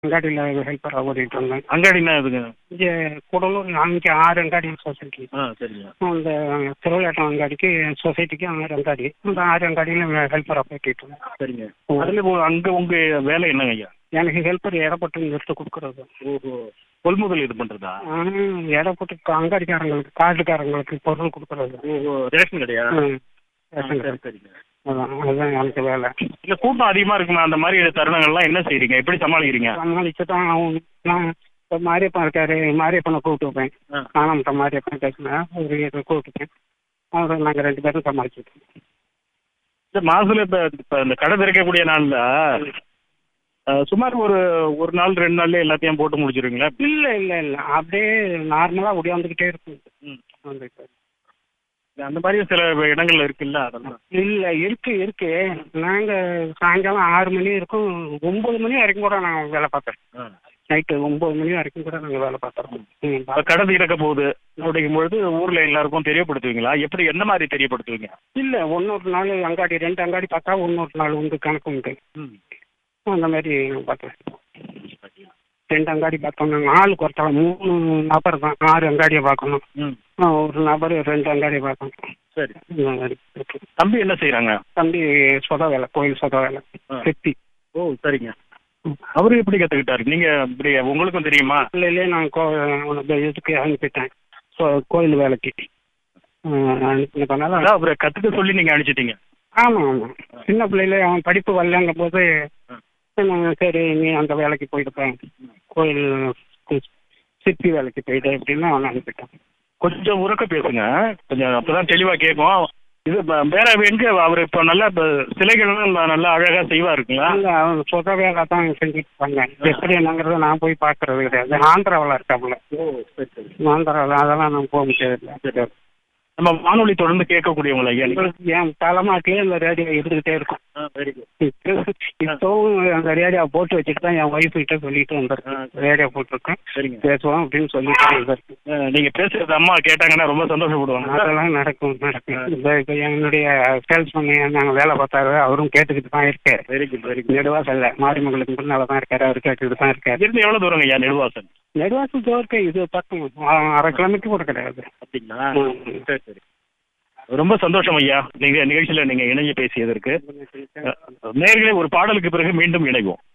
அங்காடியில் ஹெல்ப்பராக ஓடிட்டு இருந்தேன் அங்காடினா எதுங்க இங்கே கூடலூர் அங்கே ஆறு அங்காடி சொசைட்டி ஆ சரிங்க அந்த திருவிளையாட்டம் அங்காடிக்கு சொசைட்டிக்கு ஆறு அங்காடி அந்த ஆறு அங்காடியில் ஹெல்ப்பராக போய்கிட்டு இருந்தேன் சரிங்க அதுல இப்போ அங்க உங்க வேலை என்னங்க ஐயா எனக்கு ஹெல்ப்பர் இடப்பட்டு எடுத்து கொடுக்குறது ஓஹோ கொள்முதல் இது பண்றதா இடப்பட்டு அங்காடிக்காரங்களுக்கு கார்டுக்காரங்களுக்கு பொருள் கொடுக்குறது ஓஹோ ரேஷன் கடையா ம். ரேஷன் கடை. சரிங்க அதான் அதுதான் எனக்கு வேலை இல்ல கூட்டம் அதிகமா இருக்குமே அந்த மாதிரி தருணங்கள்லாம் என்ன செய்றீங்க எப்படி சமாளிக்கிறீங்க சமாளிச்சு தான் ஆகணும். நான் இப்போ மாரியப்பன் இருக்காரு மாரியப்பனை கூப்பிட்டு வைப்பேன் ஆ. ஆனந்த மாரியப்பன் பேசுனேன் ஒரு இதை கூப்பிட்டுப்பேன் அவர் நாங்கள் ரெண்டு பேரும் சமாளிச்சுட்டோம் இந்த மாசத்துல இப்ப இப்ப இந்த கடை திறக்கக்கூடிய நாள்ல அஹ், சுமார் ஒரு ஒரு நாள் ரெண்டு நாள்ல எல்லாத்தையும் போட்டு முடிச்சிருவீங்களா இல்லை இல்லை இல்லை அப்படியே நார்மலாக ஒடியாந்துக்கிட்டே இருக்கும் ம். வந்துட்டு அந்த மாதிரி சில இடங்கள்ல இருக்குல்ல அதெல்லாம் இல்லை இருக்கு இருக்கு நாங்கள் சாயங்காலம் ஆறு மணி இருக்கும் ஒம்பது மணி வரைக்கும் கூட நாங்கள் வேலை பார்த்தோம் நைட்டு ஒம்பது மணி வரைக்கும் கூட நாங்கள் வேலை பார்த்தோம் ம் இப்ப கடை திறக்க போகுது அப்படிங்கும் பொழுது ஊர்ல எல்லாருக்கும் தெரியப்படுத்துவீங்களா எப்படி எந்த மாதிரி தெரியப்படுத்துவீங்க இல்லை ஒன்னொரு நாள் அங்காடி ரெண்டு அங்காடி பார்த்தா ஒன்னொரு நாள் உண்டு கணக்கு உண்டு அந்த மாதிரி பார்த்தேன் ரெண்டு அங்காடி பார்த்தோம் நாங்கள் ஆளுக்கு ஒருத்தவங்க மூணு நபர் தான் ஆறு அங்காடியை பார்க்கணும் ம் ஆ, ஒரு நபர் ரெண்டு அங்காடியை பார்க்கணும் சரி இந்த மாதிரி இருக்கு. தம்பி என்ன செய்றாங்க தம்பி சொத வேலை கோயில் சொத வேலை ஆ. செத்தி ஓ சரிங்க அவரு எப்படி கத்துக்கிட்டாரு நீங்க இப்படி உங்களுக்கும் தெரியுமா பிள்ளையிலே நான் கோ உனக்கு இதுக்கு அனுப்பிட்டேன் கோ- கோயில் வேலைக்கு ஆ, அனுப்பினதுனால அதான் அவரை கத்துக்க சொல்லி நீங்க அனுப்பிச்சிட்டீங்க ஆமாம் ஆமாம் சின்ன பிள்ளையில அவன் படிப்பு வரலங்கும் போது நான் சரி நீ அந்த வேலைக்கு போயிட்டுப்பேன் கோயில் சிற்பி வேலைக்கு போயிட்டு அப்படின்னு அவன் அனுப்பிட்டான் கொஞ்சம் உறக்க பேசுங்க கொஞ்சம் அப்பதான் தெளிவா கேட்கும் இது ப- வேற எங்க அவர் இப்ப நல்லா இப்ப சிலைகள்லாம் ந- நல்லா அழகா செய்வா இருக்குங்களா இல்ல அவன் சொத வேலை தான் செஞ்சுட்டு பண்ணேன் எப்படி என்னங்கிறத நான் போய் பார்க்கறது கிடையாது ஆந்திராவில் இருக்காப்புல ஓ சரி சரி ஆந்திராவில் அதெல்லாம் நான் போக முடியாது நம்ம வானொலி தொடர்ந்து கேட்கக்கூடியவங்களா ஐயா நீங்க? எங்களுக்கு என் தலைமாட்டிலே இந்த ரேடியோ இருந்துகிட்டே இருக்கும் ஆ, very good. இப்போவும் அந்த ரேடியோ போட்டு வச்சுட்டு தான் என் ஒய்ஃப் கிட்ட சொல்லிட்டு வந்திருக்கேன் ரேடியோ போட்டிருக்கேன் சரிங்க பேசுவோம் அப்படின்னு சொல்லிட்டு வந்திருக்கேன் ஆ, நீங்க பேசுறது அம்மா கேட்டாங்கன்னா ரொம்ப சந்தோஷப்படுவாங்க அதெல்லாம் நடக்கும் நடக்கும் இந்த இப்போ என்னுடைய சேல்ஸ் பண்ணி நாங்கள் வேலை பார்த்தாரு அவரும் கேட்டுக்கிட்டு தான் இருக்காரு வெரி குட் வெரி குட் நெடுவாசல்ல மாரிமங்களுக்கு முன்னால தான் இருக்காரு அவர் கேட்டுக்கிட்டு தான் இருக்காரு இருந்து எவ்வளவு தூரங்க ஐயா நெடுவாசன் நெடுவாசல் தோற்க இது பக்கம் ஆ, அரை கிலோமீட்டர் கூட கிடையாது அப்படிங்களா ம். சரி சரி ரொம்ப சந்தோஷம் ஐயா நீங்க நிகழ்ச்சியில நீங்க இணைஞ்சு பேசியதற்கு நேர்களே ஒரு பாடலுக்கு பிறகு மீண்டும் இணைவோம்